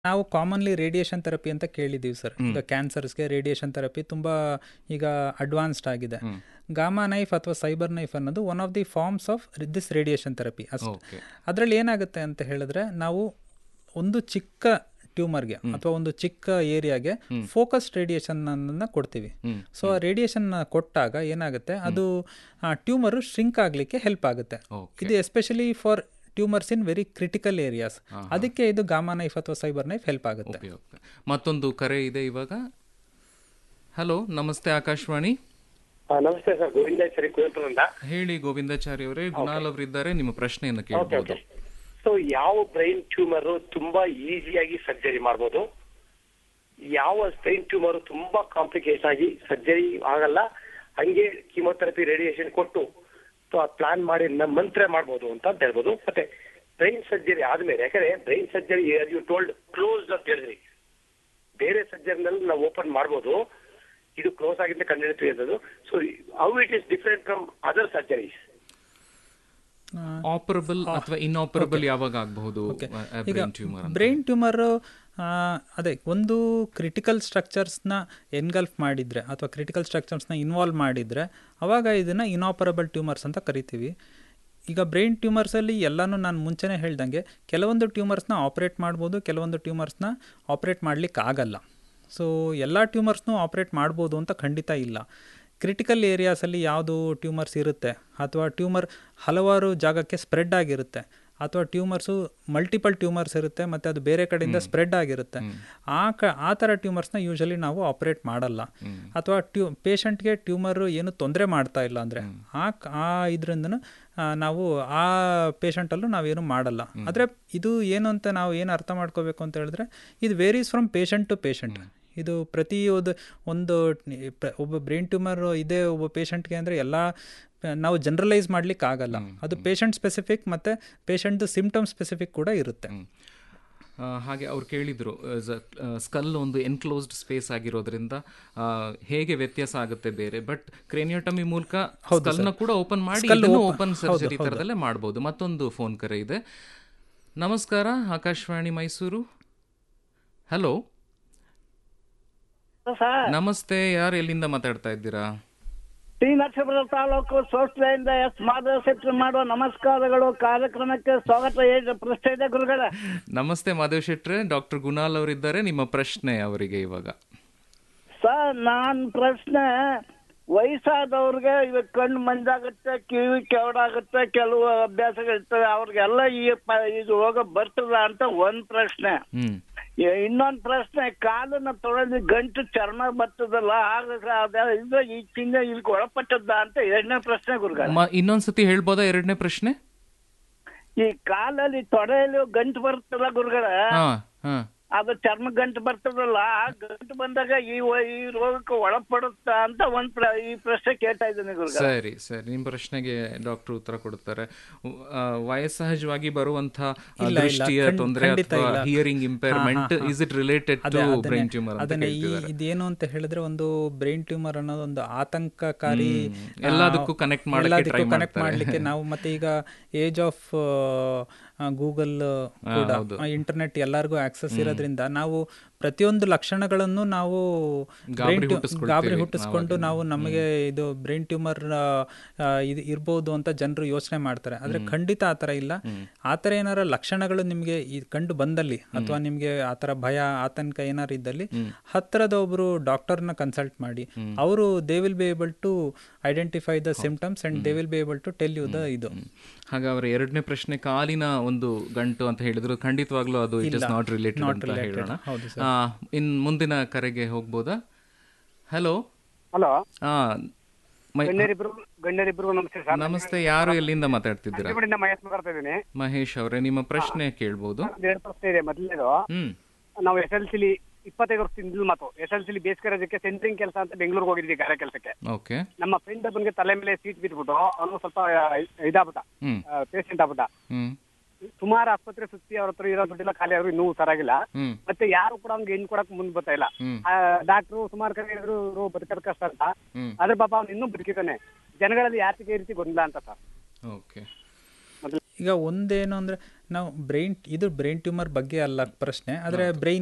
ನಾವು commonly radiation therapy ಅಂತ ಕೇಳಿದ್ದೀವಿ ಸರ್ ಈಗ ಕ್ಯಾನ್ಸರ್ಸ್ಗೆ ರೇಡಿಯೇಷನ್ ಥೆರಪಿ ತುಂಬ ಈಗ ಅಡ್ವಾನ್ಸ್ಡ್ ಆಗಿದೆ ಗಾಮಾ ನೈಫ್ ಅಥವಾ ಸೈಬರ್ ನೈಫ್ ಅನ್ನೋದು one of the forms of this radiation therapy ಅಷ್ಟು ಓಕೆ ಅದರಲ್ಲಿ ಏನಾಗುತ್ತೆ ಅಂತ ಹೇಳಿದ್ರೆ ನಾವು ಒಂದು ಚಿಕ್ಕ ಟ್ಯೂಮರ್ಗೆ ಅಥವಾ ಒಂದು ಚಿಕ್ಕ ಏರಿಯಾಗೆ ಫೋಕಸ್ ರೇಡಿಯೇಷನ್ ಅನ್ನ ಕೊಡ್ತೀವಿ ಸೊ ಆ ರೇಡಿಯೇಷನ್ ಕೊಟ್ಟಾಗ ಏನಾಗುತ್ತೆ ಅದು ಟ್ಯೂಮರು ಶ್ರಿಂಕ್ ಆಗಲಿಕ್ಕೆ ಹೆಲ್ಪ್ ಆಗುತ್ತೆ ಓಕೆ ಇದು especially for tumours in very critical areas ಅದಕ್ಕೆ ಇದು ಗಾಮಾ ನೈಫ್ ಅಥವಾ ಸೈಬರ್ ನೈಫ್ ಹೆಲ್ಪ್ ಆಗುತ್ತೆ ಓಕೆ ಓಕೆ ಮತ್ತೊಂದು ಕರೆ ಇದೆ ಇವಾಗ ಹಲೋ ನಮಸ್ತೆ ಆಕಾಶವಾಣಿ ಆ, ನಮಸ್ತೆ ಸರ್ ಗೋವಿಂದಾಚಾರಿ ಕುವೆಂಪುರಿಂದ ಹೇಳಿ ಗೋವಿಂದಾಚಾರಿ ಅವರೇ ಗುಣಾಲ್ ಅವರಿದ್ದಾರೆ ನಿಮ್ಮ ಪ್ರಶ್ನೆಯನ್ನು ಕೇಳಬಹುದು ಸೊ ಯಾವ ಬ್ರೈನ್ ಟ್ಯೂಮರ್ ತುಂಬಾ ಈಸಿಯಾಗಿ ಸರ್ಜರಿ ಮಾಡ್ಬೋದು ಯಾವ ಬ್ರೈನ್ ಟ್ಯೂಮರ್ ತುಂಬಾ ಕಾಂಪ್ಲಿಕೇಶನ್ ಆಗಿ ಸರ್ಜರಿ ಆಗಲ್ಲ ಹಂಗೆ ಕೀಮೋಥೆರಪಿ ರೇಡಿಯೇಷನ್ ಕೊಟ್ಟು ಪ್ಲಾನ್ ಮಾಡಿ ನಮ್ಮ ಮಂತ್ರ ಮಾಡ್ಬೋದು ಅಂತ ಅಂತ ಹೇಳ್ಬೋದು ಮತ್ತೆ ಬ್ರೈನ್ ಸರ್ಜರಿ ಆದ್ಮೇಲೆ ಯಾಕಂದ್ರೆ brain surgery you told close ಅಂತ ಹೇಳಿದ್ರಿ ಬೇರೆ ಸರ್ಜರಿನಲ್ಲಿ ನಾವು ಓಪನ್ ಮಾಡ್ಬೋದು ಇದು ಕ್ಲೋಸ್ ಆಗಿದ್ದ ಕಂಡಿಡ್ತೀವಿ ಅನ್ನೋದು so how it is different from other surgeries operable ಅಥವಾ ಇನ್ಆಪರಬಲ್ ಯಾವಾಗ ಆಗಬಹುದು ಈಗ ಬ್ರೈನ್ ಟ್ಯೂಮರ್ ಬ್ರೈನ್ ಟ್ಯೂಮರ್ ಅದೇ ಒಂದು ಕ್ರಿಟಿಕಲ್ ಸ್ಟ್ರಕ್ಚರ್ಸ್ನ ಎನ್ಗಲ್ಫ್ ಮಾಡಿದ್ರೆ ಅಥವಾ ಕ್ರಿಟಿಕಲ್ ಸ್ಟ್ರಕ್ಚರ್ಸ್ನ ಇನ್ವಾಲ್ವ್ ಮಾಡಿದ್ರೆ ಅವಾಗ ಇದನ್ನ ಇನಾಪರಬಲ್ ಟ್ಯೂಮರ್ಸ್ ಅಂತ ಕರಿತೀವಿ ಈಗ ಬ್ರೈನ್ ಟ್ಯೂಮರ್ಸಲ್ಲಿ ಎಲ್ಲನೂ ನಾನು ಮುಂಚೆನೇ ಹೇಳ್ದಂಗೆ ಕೆಲವೊಂದು ಟ್ಯೂಮರ್ಸ್ನ ಆಪ್ರೇಟ್ ಮಾಡ್ಬೋದು ಕೆಲವೊಂದು ಟ್ಯೂಮರ್ಸ್ನ ಆಪ್ರೇಟ್ ಮಾಡ್ಲಿಕ್ಕೆ ಆಗಲ್ಲ ಸೊ ಎಲ್ಲ ಟ್ಯೂಮರ್ಸ್ನೂ ಆಪ್ರೇಟ್ ಮಾಡ್ಬೋದು ಅಂತ ಖಂಡಿತ ಇಲ್ಲ ಕ್ರಿಟಿಕಲ್ ಏರಿಯಾಸಲ್ಲಿ ಯಾವುದು ಟ್ಯೂಮರ್ಸ್ ಇರುತ್ತೆ ಅಥವಾ ಟ್ಯೂಮರ್ ಹಲವಾರು ಜಾಗಕ್ಕೆ ಸ್ಪ್ರೆಡ್ ಆಗಿರುತ್ತೆ ಅಥವಾ ಟ್ಯೂಮರ್ಸು ಮಲ್ಟಿಪಲ್ ಟ್ಯೂಮರ್ಸ್ ಇರುತ್ತೆ ಮತ್ತು ಅದು ಬೇರೆ ಕಡೆಯಿಂದ ಸ್ಪ್ರೆಡ್ ಆಗಿರುತ್ತೆ ಆ ಕ ಆ ಥರ ಟ್ಯೂಮರ್ಸ್ನ ಯೂಶಲಿ ನಾವು ಆಪ್ರೇಟ್ ಮಾಡಲ್ಲ ಅಥವಾ ಟ್ಯೂ ಪೇಷಂಟ್ಗೆ ಟ್ಯೂಮರು ಏನು ತೊಂದರೆ ಮಾಡ್ತಾ ಇಲ್ಲ ಅಂದರೆ ಆ ಕ- ಆ ಇದರಿಂದನೂ ನಾವು ಆ ಪೇಷಂಟಲ್ಲೂ ನಾವೇನು ಮಾಡಲ್ಲ ಆದರೆ ಇದು ಏನು ಅಂತ ನಾವು ಏನು ಅರ್ಥ ಮಾಡ್ಕೋಬೇಕು ಅಂತ ಹೇಳಿದ್ರೆ ಇದು varies from patient to patient ಇದು ಪ್ರತಿ ಒಂದು ಒಂದು ಪ್ರ- ಒಬ್ಬ ಬ್ರೈನ್ ಟ್ಯೂಮರ್ ಇದೆ ಒಬ್ಬ ಪೇಷಂಟ್ಗೆ ಅಂದರೆ ಎಲ್ಲ ನಾವು ಜನರಲೈಸ್ ಮಾಡ್ಲಿಕ್ಕೆ ಆಗಲ್ಲ ಅದು ಪೇಷಂಟ್ ಸ್ಪೆಸಿಫಿಕ್ ಮತ್ತು ಪೇಷಂಟ್ದು ಸಿಮ್ಟಮ್ ಸ್ಪೆಸಿಫಿಕ್ ಕೂಡ ಇರುತ್ತೆ ಆ, ಹಾಗೆ ಅವ್ರು ಕೇಳಿದ್ರು ಸ್ಕಲ್ ಒಂದು ಎನ್ಕ್ಲೋಸ್ಡ್ ಸ್ಪೇಸ್ ಆಗಿರೋದ್ರಿಂದ ಆ, ಹೇಗೆ ವ್ಯತ್ಯಾಸ ಆಗುತ್ತೆ ಬೇರೆ ಬಟ್ ಕ್ರೇನಿಯೋಟಮಿ ಮೂಲಕ ಸ್ಕಲ್ನ ಕೂಡ ಓಪನ್ ಮಾಡಿ ಓಪನ್ ಸರ್ಜರಿ ತರದಲ್ಲೇ ಮಾಡಬಹುದು ಮತ್ತೊಂದು ಫೋನ್ ಕರೆ ಇದೆ ನಮಸ್ಕಾರ ಆಕಾಶವಾಣಿ ಮೈಸೂರು ಹಲೋ ಸರ್ ನಮಸ್ತೆ ಯಾರು ಎಲ್ಲಿಂದ ಮಾತಾಡ್ತಾ ಇದ್ದೀರಾ ಟಿ ನರಸೀಪುರ ತಾಲೂಕು ಸೋಸ್ಲೆಯಿಂದ ಎಸ್ ಮಾಧವ ಶೆಟ್ಟಿ ಮಾಡುವ ನಮಸ್ಕಾರಗಳು ಕಾರ್ಯಕ್ರಮಕ್ಕೆ ಸ್ವಾಗತ ಹೇಳಿ ಪ್ರಶ್ನೆ ಇದೆ ಗುರುಗಳೇ ನಮಸ್ತೆ ಮಾಧವ್ ಶೆಟ್ರೆ ಡಾಕ್ಟರ್ ಗುಣಾಲ್ ಅವರಿದ್ದಾರೆ ನಿಮ್ಮ ಪ್ರಶ್ನೆ ಅವರಿಗೆ ಇವಾಗ ಸರ್ ನಾನ್ ಪ್ರಶ್ನೆ ವಯಸ್ಸಾದವ್ರಿಗೆ ಇವಾಗ ಕಣ್ಣು ಮಂಜಾಗುತ್ತೆ ಕಿವಿ ಕೆವಡಾಗುತ್ತೆ ಕೆಲವು ಅಭ್ಯಾಸಗಳಿರ್ತವೆ ಅವ್ರಿಗೆಲ್ಲ ಈ ಪ- ಇದು ರೋಗ ಬರ್ತದ ಅಂತ ಒಂದ್ ಪ್ರಶ್ನೆ ಹ್ಮ್ ಇ- ಇನ್ನೊಂದ್ ಪ್ರಶ್ನೆ ಕಾಲನ್ನ ತೊಳೆದು ಗಂಟು ಚರ್ಮ ಬರ್ತದಲ್ಲ ಆಗ ಅದ ಇದು ಈ ಚಿಹ್ನೆ ಇದಕ್ಕೆ ಒಳಪಟ್ಟದ್ದ ಅಂತ ಎರಡನೇ ಪ್ರಶ್ನೆ ಗುರುಗಳ ಮ- ಇನ್ನೊಂದ್ಸತಿ ಹೇಳ್ಬೋದಾ ಎರಡನೇ ಪ್ರಶ್ನೆ ಈ ಕಾಲಲ್ಲಿ ತೊಡೆಯಲ್ಲಿ ಗಂಟು ಬರ್ತಲ್ಲ ಗುರುಗಳ ಹಾ ಹಾ ಅದು ಚರ್ಮ ಗಂಟು ಬರ್ತದಲ್ಲ ಆ ಗಂಟು ಬಂದಾಗ ಈ ವ- ಈ ರೋಗಕ್ಕೆ ಒಳಪಡುತ್ತಾ ಅಂತ ಒಂದ್ ಪ್ರ- ಈ ಪ್ರಶ್ನೆ ಕೇಳ್ತಾ ಇದ್ದೀನಿ ಗುರುಗಳ ಸರಿ ಸರಿ ನಿಮ್ಮ ಪ್ರಶ್ನೆಗೆ ಡಾಕ್ಟರ್ ಉತ್ತರ ಕೊಡ್ತಾರೆ ಆ, ವಯಸ್ಸಹಜವಾಗಿ ಬರುವಂತಹ ಆ, ಇಲ್ಲ, ದೃಷ್ಟಿಯ ಖಂಡ್- ತೊಂದರೆ ಖಂಡಿತ ಅಥವಾ ಇಲ್ಲ. Hearing impairment is it related to ಅದೇ- ಅದನ್ನೇ- ಬ್ರೈನ್ ಟ್ಯೂಮರ್ ಅಂತ ಅದನ್ನೇ ಈ ಕೇಳ್ತಿದ್ದಾರೆ ಇದೇನು ಅಂತ ಹೇಳಿದ್ರೆ ಒಂದು ಬ್ರೈನ್ ಟ್ಯೂಮರ್ ಅನ್ನೋದು ಒಂದು ಆತಂಕಕಾರಿ ಹ್ಮ್. ಎಲ್ಲದಕ್ಕೂ connect ಮಾಡಕ್ಕೆ ಎಲ್ಲದಕ್ಕೂ try ಕನೆಕ್ಟ್ ಮಾಡ್ತಾರೆ. ಮಾಡ್ಲಿಕ್ಕೆ ನಾವು ಮತ್ತೆ ಈಗ ಏಜ್ ಆಫ್ ಗೂಗಲ್ ಕೂಡ ಇಂಟರ್ನೆಟ್ ಎಲ್ಲರಿಗೂ ಆಕ್ಸೆಸ್ ಇರೋದ್ರಿಂದ ನಾವು ಪ್ರತಿಯೊಂದು ಲಕ್ಷಣಗಳನ್ನು ನಾವು ಗಾಬರಿ brain tu- ಹುಟ್ಟಿಸ್ಕೊಳ್ತೀವಿ ಗಾಬರಿ ಹುಟ್ಟಿಸ್ಕೊಂಡು ನಾವು ನಮಗೆ ಇದು ಬ್ರೈನ್ ಟ್ಯೂಮರ್ ಇದು ಇರ್ಬೋದು ಅಂತ ಜನರು ಯೋಚನೆ ಮಾಡ್ತಾರೆ ಆದ್ರೆ ಖಂಡಿತ ಆ ಥರ ಇಲ್ಲ ಆ ಥರ ಏನಾರ ಲಕ್ಷಣಗಳು ನಿಮಗೆ ಈ ಕಂಡು ಬಂದಲ್ಲಿ ಅಥವಾ ನಿಮಗೆ ಆ ಥರ ಭಯ ಆತಂಕ ಏನಾರು ಇದ್ದಲ್ಲಿ ಹತ್ತಿರದ ಒಬ್ರು ಡಾಕ್ಟರ್ನ ಕನ್ಸಲ್ಟ್ ಮಾಡಿ ಅವರು they will be able to identify the symptoms and they will be able to tell you the ಇದು ಹಾಗೆ ಅವರ ಎರಡನೇ ಪ್ರಶ್ನೆ ಕಾಲಿನ ಒಂದು ಗಂಟು ಅಂತ ಹೇಳಿದ್ರು ಖಂಡಿತವಾಗ್ಲೂ ಅದು ಇಟ್ ಇಸ್ ನಾಟ್ ರಿಲೇಟೆಡ್ ಅಂತ ಹೇಳೋಣ ಆ, ಇನ್ ಮುಂದಿನ ಕರೆಗೆ ಹೋಗ್ಬೋದಾ ಹಲೋ ಹಲೋ ಆ ಮೈ- ಗಣ್ಯರಿಬ್ರು ಗಣ್ಯರಿಬ್ರು ನಮಸ್ತೆ ಸರ್ ನಮಸ್ತೆ ಯಾರು ಎಲ್ಲಿಂದ ಮಾತಾಡ್ತಿದ್ದೀರಾ ನಂಜನಗೂಡಿಂದ ಮಹೇಶ್ ಮಾತಾಡ್ತಾ ಇದ್ದೀನಿ ಮಹೇಶ್ ಅವರೇ ನಿಮ್ಮ ಪ್ರಶ್ನೆ ಕೇಳ್ಬೋದು ಒಂದ್ ಎರಡು ಪ್ರಶ್ನೆ ಇದೆ ಮೊದಲನೇದು ಹ್ಮ್ ನಾವು ಎಸ್ ಎಲ್ ಸಿಲಿ ಇಪ್ಪತ್ತೈದು ವರ್ಷದಿಂದ ಮಾತು ಎಸ್ ಎಲ್ ಸಿಲಿ ಬೇಸಿಗೆ ರಜಕ್ಕೆ ಸೆಂಟ್ರಿಂಗ್ ಕೆಲಸ ಅಂತ ಬೆಂಗಳೂರಿಗೆ ಹೋಗಿದ್ವಿ ಕಾರ್ಯ ಕೆಲಸಕ್ಕೆ ಓಕೆ ನಮ್ಮ ಫ್ರೆಂಡ್ ಒಬ್ಬನಿಗೆ ತಲೆ ಮೇಲೆ ಸೀಟ್ ಬಿದ್ಬಿಟ್ಟು ಅವನು ಸ್ವಲ್ಪ ಇದಾಗ್ಬಿಟ್ಟ ಹ್ಮ್ ಪೇಷಂಟ್ ಆಗ್ಬಿಟ್ಟ ಹ್ಮ್ ಸುಮಾರು ಆಸ್ಪತ್ರೆ ಸುತ್ತಿ ಅವ್ರ ಹತ್ರ ಇರೋ ದುಡ್ಡಿಲ್ಲ ಖಾಲಿ ಅವರು ಇನ್ನೂ ಸರಾಗಿಲ್ಲ ಹ್ಮ್ ಮತ್ತೆ ಯಾರು ಕೂಡ ಅವ್ನಿಗೆ ಹೆಣ್ಣು ಕೊಡಕ್ ಮುಂದ್ ಬರ್ತಾ ಇಲ್ಲ ಹ್ಮ್ ಡಾಕ್ಟ್ರು ಸುಮಾರು ಕಡೆ ಹೇಳಿದ್ರು ಇವ್ರು ಬದುಕೋದ್ ಕಷ್ಟ ಅಂತ ಹ್ಮ್ ಆದ್ರೆ ಪಾಪ ಅವ್ನು ಇನ್ನೂ ಬದುಕಿದ್ದಾನೆ ಜನಗಳಲ್ಲಿ ಯಾತಿಗೆ ಈ ರೀತಿ ಗೊಂದಲ ಅಂತ ಸರ್ ಓಕೆ ಈಗ ಒಂದೇನು ಅಂದರೆ ನಾವು ಬ್ರೈನ್ ಇದು ಬ್ರೈನ್ ಟ್ಯೂಮರ್ ಬಗ್ಗೆ ಅಲ್ಲ ಪ್ರಶ್ನೆ ಆದರೆ ಬ್ರೈನ್